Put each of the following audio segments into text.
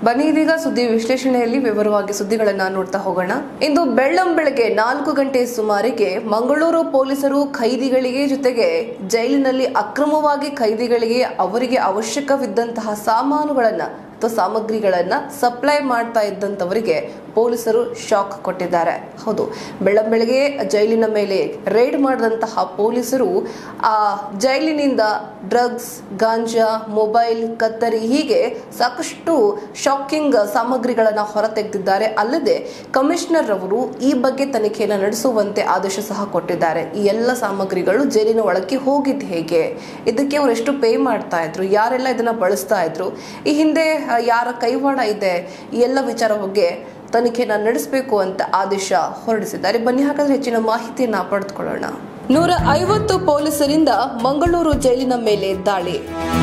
ಬನ್ನಿ ಇದೀಗ ಸುದ್ದಿ ವಿಶ್ಲೇಷಣೆಯಲ್ಲಿ ವಿವರವಾಗಿ ಸುದ್ದಿಗಳನ್ನ ನೋಡ್ತಾ ಹೋಗೋಣ ಇಂದು ಬೆಳ್ಳಂ ಬೆಳಗ್ಗೆ ನಾಲ್ಕು ಗಂಟೆ ಸುಮಾರಿಗೆ ಮಂಗಳೂರು ಪೊಲೀಸರು ಖೈದಿಗಳಿಗೆ ಜೊತೆಗೆ ಜೈಲಿನಲ್ಲಿ ಅಕ್ರಮವಾಗಿ ಖೈದಿಗಳಿಗೆ ಅವರಿಗೆ ಅವಶ್ಯಕವಿದ್ದಂತಹ ಸಾಮಾನುಗಳನ್ನ ಅಥವಾ ಸಾಮಗ್ರಿಗಳನ್ನ ಸಪ್ಲೈ ಮಾಡ್ತಾ ಇದ್ದಂತವರಿಗೆ ಪೊಲೀಸರು ಶಾಕ್ ಕೊಟ್ಟಿದ್ದಾರೆ ಹೌದು ಬೆಳ್ಳಂ ಬೆಳಗ್ಗೆ ಜೈಲಿನ ಮೇಲೆ ರೇಡ್ ಮಾಡಿದಂತಹ ಪೊಲೀಸರು ಆ ಜೈಲಿನಿಂದ ಡ್ರಗ್ಸ್ ಗಾಂಜಾ ಮೊಬೈಲ್ ಕತ್ತರಿ ಹೀಗೆ ಸಾಕಷ್ಟು ಶಾಕಿಂಗ್ ಸಾಮಗ್ರಿಗಳನ್ನು ಹೊರತೆಗೆದಿದ್ದಾರೆ ಅಲ್ಲದೆ ಕಮಿಷನರ್ ಅವರು ಈ ಬಗ್ಗೆ ತನಿಖೆಯನ್ನು ನಡೆಸುವಂತೆ ಆದೇಶ ಸಹ ಕೊಟ್ಟಿದ್ದಾರೆ ಈ ಎಲ್ಲ ಸಾಮಗ್ರಿಗಳು ಜೈಲಿನ ಒಳಕ್ಕೆ ಹೋಗಿದ್ದು ಹೇಗೆ ಇದಕ್ಕೆ ಅವರು ಎಷ್ಟು ಪೇ ಮಾಡ್ತಾ ಇದ್ರು ಯಾರೆಲ್ಲ ಇದನ್ನ ಬಳಸ್ತಾ ಇದ್ರು ಈ ಹಿಂದೆ ಆ, ಯಾರ ಕೈವಾಡ ಇದೆ ಈ ಎಲ್ಲ ವಿಚಾರ ಬಗ್ಗೆ ತನಿಖೆನ ನಡೆಸಬೇಕು ಅಂತ ಆದೇಶ ಹೊರಡಿಸಿದ್ದಾರೆ ಬನ್ನಿ ಹಾಗಾದ್ರೆ ಹೆಚ್ಚಿನ ಮಾಹಿತಿಯನ್ನ ಪಡೆದುಕೊಳ್ಳೋಣ ನೂರ ಐವತ್ತು ಪೊಲೀಸರಿಂದ ಮಂಗಳೂರು ಜೈಲಿನ ಮೇಲೆ ದಾಳಿ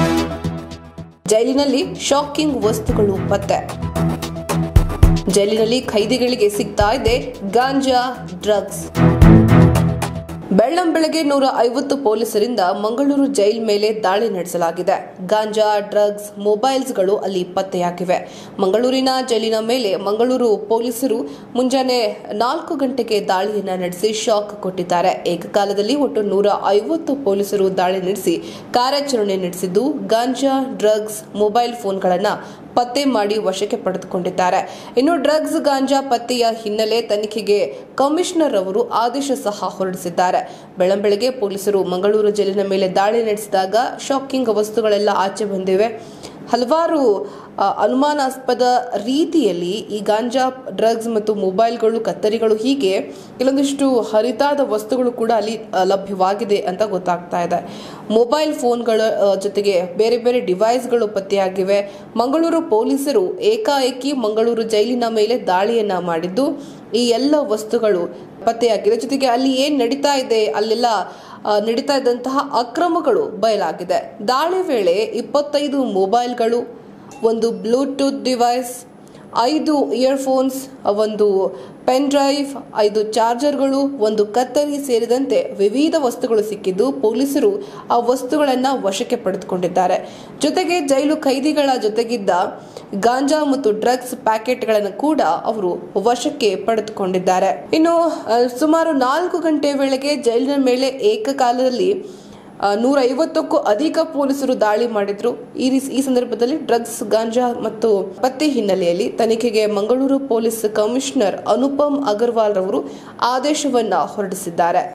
ಜೈಲಿನಲ್ಲಿ ಶಾಕಿಂಗ್ ವಸ್ತುಗಳು ಪತ್ತೆ ಜೈಲಿನಲ್ಲಿ ಖೈದಿಗಳಿಗೆ ಸಿಗ್ತಾ ಇದೆ ಗಾಂಜಾ ಡ್ರಗ್ಸ್ ಬೆಳ್ಳಂ ಬೆಳಗ್ಗೆ ನೂರ ಐವತ್ತು ಪೊಲೀಸರಿಂದ ಮಂಗಳೂರು ಜೈಲ್ ಮೇಲೆ ದಾಳಿ ನಡೆಸಲಾಗಿದೆ ಗಾಂಜಾ ಡ್ರಗ್ಸ್ ಮೊಬೈಲ್ಸ್ಗಳು ಅಲ್ಲಿ ಪತ್ತೆಯಾಗಿವೆ ಮಂಗಳೂರಿನ ಜೈಲಿನ ಮೇಲೆ ಮಂಗಳೂರು ಪೊಲೀಸರು ಮುಂಜಾನೆ ನಾಲ್ಕು ಗಂಟೆಗೆ ದಾಳಿಯನ್ನ ನಡೆಸಿ ಶಾಕ್ ಕೊಟ್ಟಿದ್ದಾರೆ ಏಕಕಾಲದಲ್ಲಿ ಒಟ್ಟು ನೂರ ಐವತ್ತು ಪೊಲೀಸರು ದಾಳಿ ನಡೆಸಿ ಕಾರ್ಯಾಚರಣೆ ನಡೆಸಿದ್ದು ಗಾಂಜಾ ಡ್ರಗ್ಸ್ ಮೊಬೈಲ್ ಫೋನ್ಗಳನ್ನ ಪತ್ತೆ ಮಾಡಿ ವಶಕ್ಕೆ ಪಡೆದುಕೊಂಡಿದ್ದಾರೆ ಇನ್ನು ಡ್ರಗ್ಸ್ ಗಾಂಜಾ ಪತ್ತೆಯ ಹಿನ್ನೆಲೆ ತನಿಖೆಗೆ ಕಮಿಷನರ್ ಅವರು ಆದೇಶ ಸಹ ಹೊರಡಿಸಿದ್ದಾರೆ ಬೆಳಂಬೆಳಗ್ಗೆ ಪೊಲೀಸರು ಮಂಗಳೂರು ಜೈಲಿನ ಮೇಲೆ ದಾಳಿ ನಡೆಸಿದಾಗ ಶಾಕಿಂಗ್ ವಸ್ತುಗಳೆಲ್ಲ ಆಚೆ ಬಂದಿವೆ ಹಲವಾರು ಆ, ಅನುಮಾನಾಸ್ಪದ ರೀತಿಯಲ್ಲಿ ಈ ಗಾಂಜಾ ಡ್ರಗ್ಸ್ ಮತ್ತು ಮೊಬೈಲ್ಗಳು ಕತ್ತರಿಗಳು ಹೀಗೆ ಕೆಲವೊಂದಿಷ್ಟು ಹರಿತಾದ ವಸ್ತುಗಳು ಕೂಡ ಅಲ್ಲಿ ಆ, ಲಭ್ಯವಾಗಿದೆ ಅಂತ ಗೊತ್ತಾಗ್ತಾ ಇದೆ ಮೊಬೈಲ್ ಫೋನ್ಗಳ ಆ, ಜೊತೆಗೆ ಬೇರೆ ಬೇರೆ ಡಿವೈಸ್ಗಳು ಪತ್ತೆಯಾಗಿವೆ ಮಂಗಳೂರು ಪೊಲೀಸರು ಏಕಾಏಕಿ ಮಂಗಳೂರು ಜೈಲಿನ ಮೇಲೆ ದಾಳಿಯನ್ನ ಮಾಡಿದ್ದು ಈ ಎಲ್ಲ ವಸ್ತುಗಳು ಪತ್ತೆಯಾಗಿದೆ ಜೊತೆಗೆ ಅಲ್ಲಿ ಏನ್ ನಡೀತಾ ಇದೆ ಅಲ್ಲೆಲ್ಲ ಆ, ನಡೀತಾ ಇದ್ದಂತಹ ಅಕ್ರಮಗಳು ಬಯಲಾಗಿದೆ ದಾಳಿ ವೇಳೆ ಇಪ್ಪತ್ತೈದು ಮೊಬೈಲ್ಗಳು ಒಂದು ಬ್ಲೂಟೂತ್ ಡಿವೈಸ್ ಐದು ಇಯರ್ಫೋನ್ಸ್ ಒಂದು ಪೆನ್ ಡ್ರೈವ್ ಐದು ಚಾರ್ಜರ್ಗಳು ಒಂದು ಕತ್ತರಿ ಸೇರಿದಂತೆ ವಿವಿಧ ವಸ್ತುಗಳು ಸಿಕ್ಕಿದ್ದು ಪೊಲೀಸರು ಆ ವಸ್ತುಗಳನ್ನು ವಶಕ್ಕೆ ಪಡೆದುಕೊಂಡಿದ್ದಾರೆ ಜೊತೆಗೆ ಜೈಲು ಖೈದಿಗಳ ಜೊತೆಗಿದ್ದ ಗಾಂಜಾ ಮತ್ತು ಡ್ರಗ್ಸ್ ಪ್ಯಾಕೆಟ್ಗಳನ್ನು ಕೂಡ ಅವರು ವಶಕ್ಕೆ ಪಡೆದುಕೊಂಡಿದ್ದಾರೆ ಇನ್ನು ಆ, ಸುಮಾರು ನಾಲ್ಕು ಗಂಟೆ ವೇಳೆಗೆ ಜೈಲಿನ ಮೇಲೆ ಏಕಕಾಲದಲ್ಲಿ ನೂರ ಐವತ್ತಕ್ಕೂ ಅಧಿಕ ಪೊಲೀಸರು ದಾಳಿ ಮಾಡಿದ್ರು ಈ ರೀಸ್- ಈ ಸಂದರ್ಭದಲ್ಲಿ ಡ್ರಗ್ಸ್ ಗಾಂಜಾ ಮತ್ತು ಪತ್ತೆ ಹಿನ್ನೆಲೆಯಲ್ಲಿ ತನಿಖೆಗೆ ಮಂಗಳೂರು ಪೊಲೀಸ್ ಕಮಿಷನರ್ ಅನುಪಮ್ ಅಗರ್ವಾಲ್ ರವರು ಆದೇಶವನ್ನ ಹೊರಡಿಸಿದ್ದಾರೆ